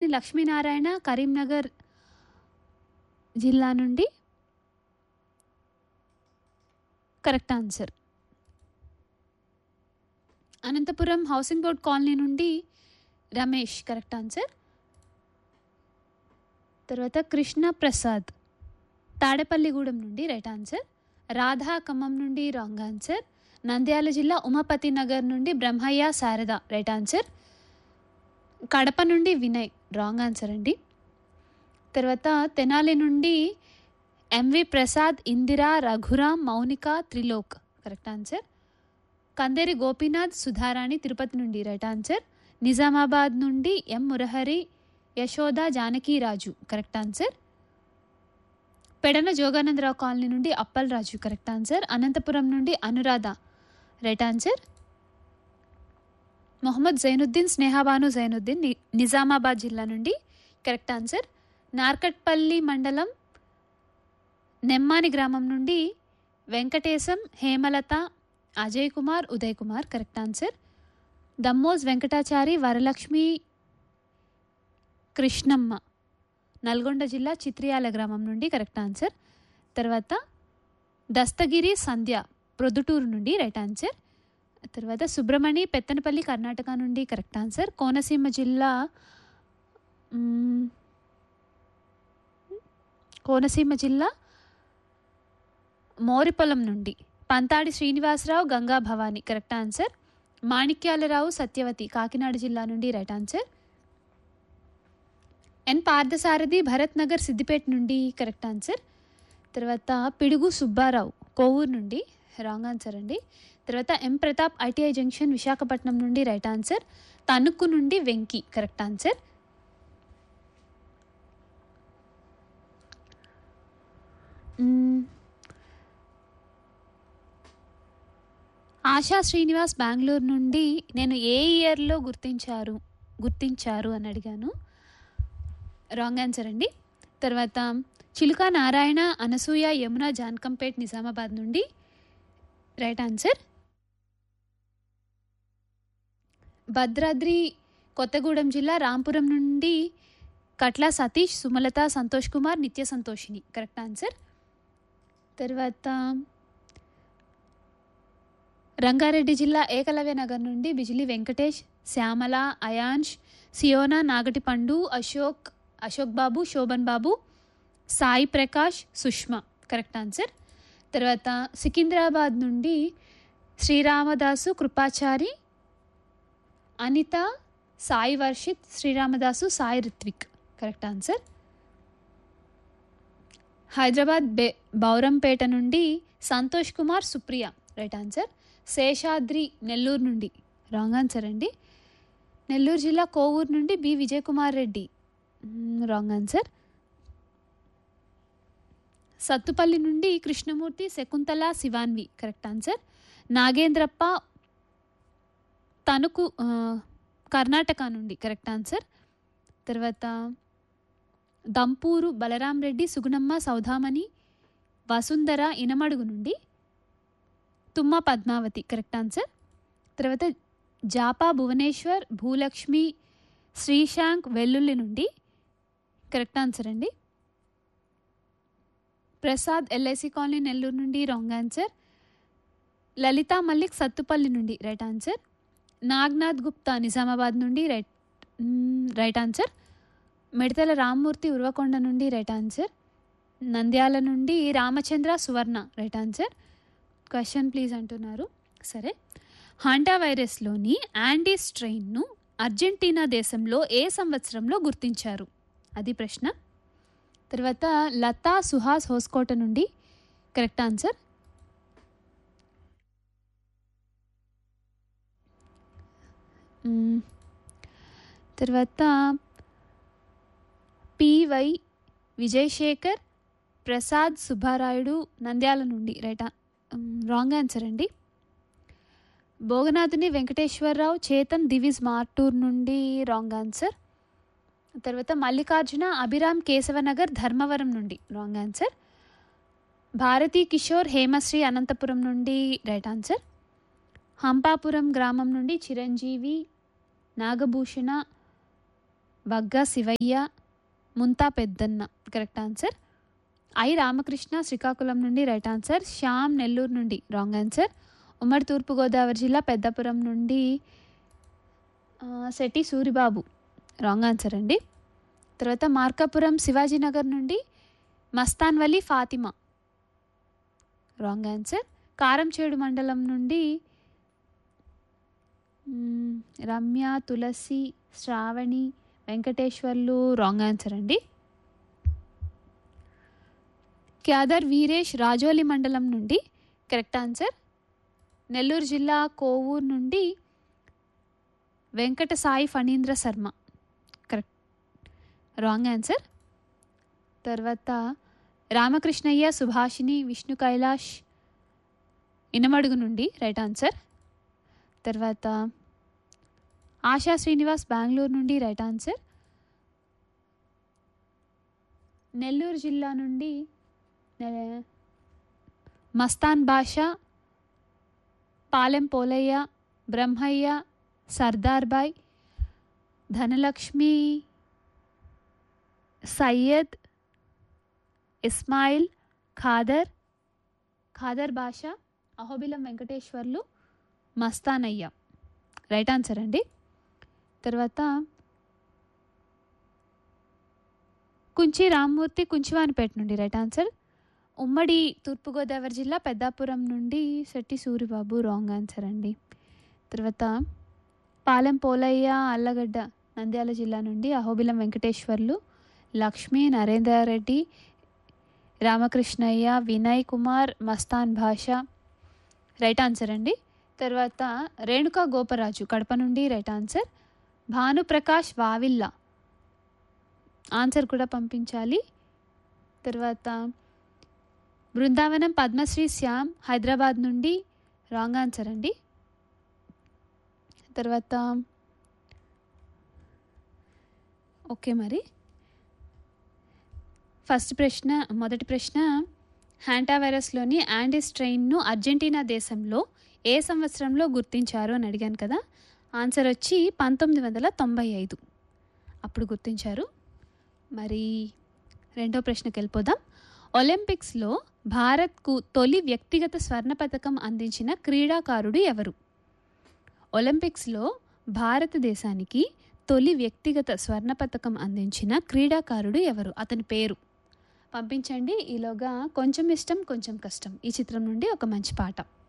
దస్తగిరి లక్ష్మీనారాయణ కరీంనగర్ జిల్లా నుండి correct answer Anantapuram housing board colony నుండి రమేష్ కరెక్ట్ ఆన్సర్ తర్వాత కృష్ణ ప్రసాద్ తాడేపల్లిగూడెం నుండి రైట్ ఆన్సర్ రాధా ఖమ్మం నుండి రాంగ్ ఆన్సర్ నంద్యాల జిల్లా ఉమాపతి నగర్ నుండి బ్రహ్మయ్య శారద రైట్ ఆన్సర్ కడప నుండి వినయ్ రాంగ్ ఆన్సర్ అండి తర్వాత తెనాలి నుండి M V Prasad Indira Raghuram Mounika Trilok correct answer Kanderi Gopinath Sudharani Tirupati నుండి రైట్ ఆన్సర్ నిజామాబాద్ నుండి M Murahari Yashoda Janakiraju correct answer Pedana Joganandarao colony నుండి అప్పల్ రాజు కరెక్ట్ ఆన్సర్ అనంతపురం నుండి అనురాధ రైట్ ఆన్సర్ మొహమ్మద్ జైనుద్దీన్ స్నేహాబాను జైనుద్దీన్ ని- నిజామాబాద్ జిల్లా నుండి కరెక్ట్ ఆన్సర్ నార్కట్పల్లి మండలం నెమ్మాని గ్రామం నుండి వెంకటేశం హేమలత అజయ్ కుమార్ ఉదయ్ కుమార్ కరెక్ట్ ఆన్సర్ దమ్మోజ్ వెంకటాచారి వరలక్ష్మి కృష్ణమ్మ నల్గొండ జిల్లా చిత్రియాల గ్రామం నుండి కరెక్ట్ ఆన్సర్ తర్వాత దస్తగిరి సంధ్య ప్రొద్దుటూరు నుండి రైట్ ఆన్సర్ తర్వాత సుబ్రమణి పెత్తనపల్లి కర్ణాటక నుండి కరెక్ట్ ఆన్సర్ కోనసీమ జిల్లా మ్మ్, కోనసీమ జిల్లా మోరిపొలం నుండి పంతాడి శ్రీనివాసరావు గంగా భవాని కరెక్ట్ ఆన్సర్ మాణిక్యాలరావు సత్యవతి కాకినాడ జిల్లా నుండి right answer N Parthasarathi Bharat Nagar Siddipet నుండి కరెక్ట్ ఆన్సర్ తర్వాత పిడుగు సుబ్బారావు కోవూరు నుండి రాంగ్ ఆన్సర్ అండి తర్వాత M Pratap ITI junction Visakhapatnam నుండి రైట్ ఆన్సర్ తణుకు నుండి Venki correct answer hmm. Asha Srinivas Bengaluru నుండి నేను ఏ ఇయర్లో గుర్తించారు గుర్తించారు అని అడిగాను రాంగ్ ఆన్సర్ అండి తర్వాత చిలుక నారాయణ అనసూయ యమున జాన్కంపేట్ నిజామాబాద్ నుండి రైట్ ఆన్సర్ భద్రాద్రి కొత్తగూడెం జిల్లా రాంపురం నుండి కట్ల సతీష్ సుమలత సంతోష్ కుమార్ నిత్య సంతోషిని కరెక్ట్ ఆన్సర్ తర్వాత రంగారెడ్డి జిల్లా ఏకలవ్య నగర్ నుండి బిజిలి వెంకటేష్ శ్యామల అయాన్ష్ సియోనా నాగటిపండు అశోక్ అశోక్ బాబు శోభన్ బాబు సాయి ప్రకాష్ సుష్మా కరెక్ట్ ఆన్సర్ తర్వాత సికింద్రాబాద్ నుండి శ్రీరామదాసు కృపాచారి అనిత సాయి వర్షిత్ శ్రీరామదాసు సాయి రిత్విక్ కరెక్ట్ ఆన్సర్ హైదరాబాద్ బే బౌరంపేట నుండి సంతోష్ కుమార్ సుప్రియ రైట్ ఆన్సర్ శేషాద్రి నెల్లూరు నుండి రాంగ్ ఆన్సర్ అండి నెల్లూరు జిల్లా కోవూరు నుండి B Vijay Kumar Reddy wrong answer Sathupalli నుండి కృష్ణమూర్తి శకుంతల శివాన్వి కరెక్ట్ ఆన్సర్ నాగేంద్రప్ప తణుకు ఆ, కర్ణాటక నుండి కరెక్ట్ ఆన్సర్ తర్వాత దంపూరు బలరాం రెడ్డి సుగుణమ్మ సౌధామణి వసుంధర ఇనమడుగు నుండి తుమ్మ పద్మావతి కరెక్ట్ ఆన్సర్ తర్వాత జాపా భువనేశ్వర్ భూలక్ష్మి శ్రీశాంక్ వెల్లుల్లి నుండి కరెక్ట్ ఆన్సర్ అండి ప్రసాద్ ఎల్ఐసి కాలనీ నెల్లూరు నుండి రాంగ్ ఆన్సర్ లలిత మల్లిక్ సత్తుపల్లి నుండి రైట్ ఆన్సర్ నాగ్నాథ్ గుప్తా నిజామాబాద్ నుండి రైట్ మ్మ్, రైట్ ఆన్సర్ మిడతల రామ్మూర్తి ఉర్వకొండ నుండి రైట్ ఆన్సర్ నంద్యాల నుండి Ramachandra Suvarna right answer question please అంటున్నారు సరే హాంటా వైరస్లోని యాండీ స్ట్రెయిన్ను అర్జెంటీనా దేశంలో ఏ సంవత్సరంలో గుర్తించారు అది ప్రశ్న తర్వాత లతా సుహాస్ హోస్కోట నుండి కరెక్ట్ ఆన్సర్ మ్మ్. తర్వాత పివై విజయశేఖర్ ప్రసాద్ సుబ్బారాయుడు నంద్యాల నుండి రైట్ రాంగ్ ఆన్సర్ అండి భోగనాథుని వెంకటేశ్వరరావు చేతన్ దివిజ్ మార్టూర్ నుండి రాంగ్ ఆన్సర్ తర్వాత మల్లికార్జున అభిరామ్ కేశవనగర్ ధర్మవరం నుండి రాంగ్ ఆన్సర్ భారతీ కిషోర్ హేమశ్రీ అనంతపురం నుండి రైట్ ఆన్సర్ హంపాపురం గ్రామం నుండి Chiranjeevi Nagabhushana వగ్గ Shivaiah Munta Peddanna correct answer I Ramakrishna Srikakulam నుండి రైట్ ఆన్సర్ శ్యామ్ నెల్లూరు నుండి రాంగ్ ఆన్సర్ ఉమ్మడి తూర్పుగోదావరి జిల్లా పెద్దపురం నుండి ఆ, శెట్టి సూరిబాబు రాంగ్ ఆన్సర్ అండి తర్వాత మార్కాపురం శివాజీనగర్ నుండి మస్తాన్ వలి ఫాతిమా రాంగ్ ఆన్సర్ కారంచేడు మండలం నుండి hmm, Ramya Tulasi Sravani Venkateswarlu wrong answer అండి క్యాదర్ వీరేష్ రాజోలి మండలం నుండి కరెక్ట్ ఆన్సర్ నెల్లూరు జిల్లా కోవూరు నుండి Venkata Sai Phanindra Sharma correct wrong answer తర్వాత రామకృష్ణయ్య సుభాషిణి విష్ణు కైలాష్ ఇనమడుగు నుండి రైట్ ఆన్సర్ తర్వాత ఆశా శ్రీనివాస్ బెంగళూరు నుండి రైట్ ఆన్సర్ నెల్లూరు జిల్లా నుండి నె- మస్తాన్ బాషా పాలెం పోలయ్య బ్రహ్మయ్య సర్దార్ బాయ్ ధనలక్ష్మి సయ్యద్ ఇస్మాయిల్ ఖాదర్ ఖాదర్ బాషా అహోబిలం వెంకటేశ్వర్లు మస్తానయ్య రైట్ ఆన్సర్ అండి తర్వాత కుంచి రామ్మూర్తి కుంచివానిపేట నుండి రైట్ ఆన్సర్ ఉమ్మడి తూర్పుగోదావరి జిల్లా పెద్దాపురం నుండి శెట్టి సూరిబాబు రాంగ్ ఆన్సర్ అండి తర్వాత పాలెం పోలయ్య అల్లగడ్డ నంద్యాల జిల్లా నుండి అహోబిలం వెంకటేశ్వర్లు లక్ష్మీ నరేందర్ రెడ్డి రామకృష్ణయ్య వినయ్ కుమార్ మస్తాన్ భాష రైట్ ఆన్సర్ అండి తర్వాత రేణుకా గోపరాజు కడప నుండి right answer Bhanuprakash Vavilla answer కూడా పంపించాలి తర్వాత బృందావనం పద్మశ్రీ శ్యామ్ హైదరాబాద్ నుండి రాంగ్ ఆన్సర్ అండి తర్వాత ఓకే మరి ఫస్ట్ ప్రశ్న మొదటి ప్రశ్న హ్యాంటా వైరస్లోని యాండిస్ స్ట్రెయిన్ను అర్జెంటీనా దేశంలో ఏ సంవత్సరంలో గుర్తించారు అని అడిగాను కదా ఆన్సర్ వచ్చి పంతొమ్మిది వందల తొంభై ఐదు అప్పుడు గుర్తించారు మరి రెండో ప్రశ్నకి వెళ్ళిపోదాం ఒలింపిక్స్లో భారత్కు తొలి వ్యక్తిగత స్వర్ణ పథకం అందించిన క్రీడాకారుడు ఎవరు ఒలింపిక్స్లో భారతదేశానికి తొలి వ్యక్తిగత స్వర్ణ పథకం అందించిన క్రీడాకారుడు ఎవరు అతని పేరు పంపించండి ఈలోగా కొంచెం ఇష్టం కొంచెం కష్టం ఈ చిత్రం నుండి ఒక మంచి పాట